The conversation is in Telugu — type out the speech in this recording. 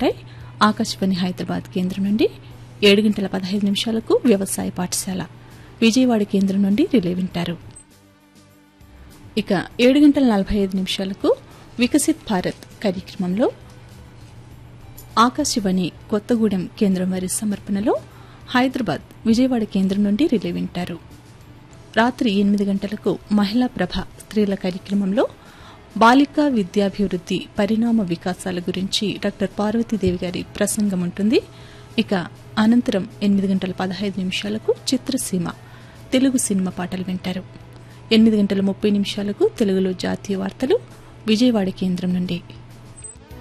ఉంటాయి ఆకాశవాణి హైదరాబాద్ కేంద్రం నుండి ఏడు గంటల పదహైదు నిమిషాలకు వ్యవసాయ పాఠశాల విజయవాడ కేంద్రం నుండి రిలే వింటారు ఇక ఏడు గంటల నలభై ఐదు నిమిషాలకు వికసిత్ భారత్ కార్యక్రమంలో ఆకాశవాణి కొత్తగూడెం కేంద్రం వారి సమర్పణలో హైదరాబాద్ విజయవాడ కేంద్రం నుండి రిలే వింటారు రాత్రి ఎనిమిది గంటలకు మహిళా ప్రభ స్త్రీల కార్యక్రమంలో బాలికా విద్యాభివృద్ది పరిణామ వికాసాల గురించి డాక్టర్ పార్వతీదేవి గారి ప్రసంగం ఉంటుంది ఇక అనంతరం ఎనిమిది గంటల పదహైదు నిమిషాలకు చిత్రసీమ తెలుగు సినిమా పాటలు వింటారు ఎనిమిది గంటల ముప్పై నిమిషాలకు తెలుగులో జాతీయ వార్తలు విజయవాడ కేంద్రం నుండి